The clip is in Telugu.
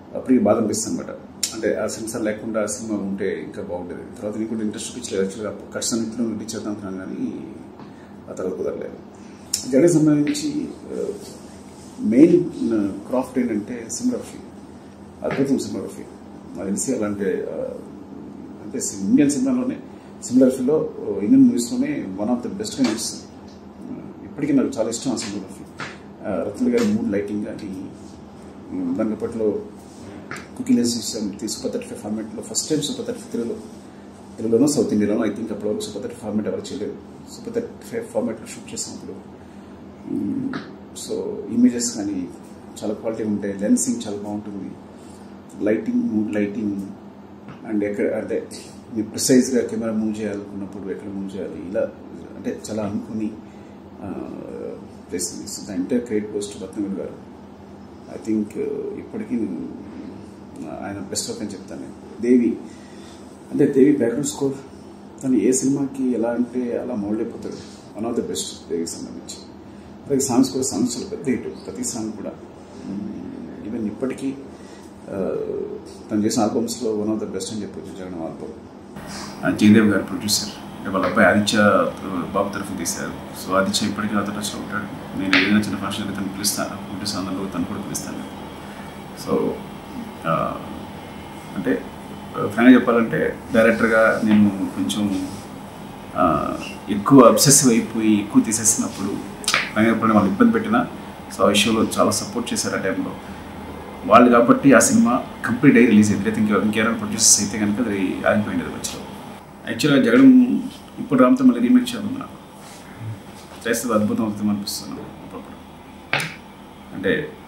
అప్పటికి బాధ అనిపిస్తుంది అనమాట అంటే ఆ సెన్సార్ లేకుండా ఆ సినిమా ఉంటే ఇంకా బాగుండేది తర్వాత నీకు కూడా ఇంట్రెస్ట్ చూపించలేదు యాక్చువల్గా కష్టాన్నింటిలో రిలీజ్ చేద్దాం అనుకున్నాను కానీ ఆ తర్వాత కుదరలేదు జగన్ సంబంధించి మెయిన్ క్రాఫ్ట్ ఏంటంటే సినిమాగ్రఫీ అద్భుతం సినిమాగ్రఫీ నాకు తెలిసి అలాంటి ఆ, అంటే సి- ఇండియన్ సినిమాలోనే సినిమాగ్రఫీలో ఇండియన్ మూవీస్లోనే వన్ ఆఫ్ ద బెస్ట్గా నడుస్తుంది ఆ, ఇప్పటికీ నాకు చాలా ఇష్టం ఆ సినిమాగ్రఫీ రత్న గారి మూడ్ లైటింగ్ కానీ ఉమ్, దాని అప్పట్లో కుకీలెస్ సూపర్ థర్టీ ఫైవ్ ఫార్మేట్లో ఫస్ట్ టైం సూపర్ థర్టీ తెలుగులో తెలుగులోనో సౌత్ ఇండియాలోనో ఐ థింక్ అప్పటివరకు సూపర్ థర్టీ ఫార్మేట్ ఎవరు చేయలేదు సూపర్ థర్టీ ఫైవ్ ఫార్మేట్లో షూట్ చేసాం అప్పుడు సో ఇమేజెస్ కానీ చాలా క్వాలిటీ ఉంటాయి లెన్సింగ్ చాలా బాగుంటుంది లైటింగ్ మూడ్ లైటింగ్ అండ్ ఎక్కడ అదే మీరు ప్రిసైజ్గా కెమెరా మూవ్ చేయాలనుకున్నప్పుడు ఎక్కడ మూవ్ చేయాలి ఇలా అంటే చాలా అనుకుని చేసింది సో ద ఎంటైర్ క్రెడిట్ పోస్ట్ రత్నగిరి గారు ఐ థింక్ ఇప్పటికీ ఆయన బెస్ట్ వర్క్ అని చెప్తాను నేను. దేవి అంటే దేవి బ్యాక్గ్రౌండ్ స్కోర్ తను ఏ సినిమాకి ఎలా అంటే అలా మౌల్డ్ అయిపోతాడు వన్ ఆఫ్ ద బెస్ట్ దేవికి సంబంధించి అలాగే సాంగ్స్ కూడా సాంగ్స్ చాలా పెద్ద హిట్ ప్రతి సాంగ్ కూడా ఈవెన్ ఇప్పటికీ ఆ, తను చేసిన ఆల్బమ్స్లో వన్ ఆఫ్ ద బెస్ట్ అని చెప్పొచ్చు జగన్ ఆల్బమ్ జయదేవ్ గారు ప్రొడ్యూసర్ వాళ్ళ అబ్బాయి ఆదిత్య బాబు తరఫు తీశారు సో ఆదిత్య ఇప్పటికీ నాతో టచ్లో ఉంటాడు నేను ఏదైనా చిన్న ఫంక్షన్ అయితే తను పిలుస్తాను పిలుస్తాను అందులో తను కూడా పిలుస్తాను సో ఆ, అంటే ఫైనల్ చెప్పాలంటే డైరెక్టర్గా నేను కొంచెం ఆ, ఎక్కువ అబ్సెసివ్ అయిపోయి ఎక్కువ తీసేసినప్పుడు ఫైనల్ చెప్పాలంటే వాళ్ళు ఇబ్బంది పెట్టినా సో ఆ విషయంలో చాలా సపోర్ట్ చేశారు ఆ టైంలో వాళ్ళు కాబట్టి ఆ సినిమా కంప్లీట్ అయ్యి రిలీజ్ అయింది అయితే ఇంకే ఇంకేమైనా ప్రొడ్యూసర్స్ అయితే కనుక అది ఆగిపోయింది అది మధ్యలో యాక్చువల్గా జగన్ ఇప్పుడు రామ్తో మళ్ళీ రీమేక్ చేయాలి నాకు చేస్తే అది అద్భుతం అవుతుంది అనిపిస్తున్నాను అప్పుడప్పుడు అంటే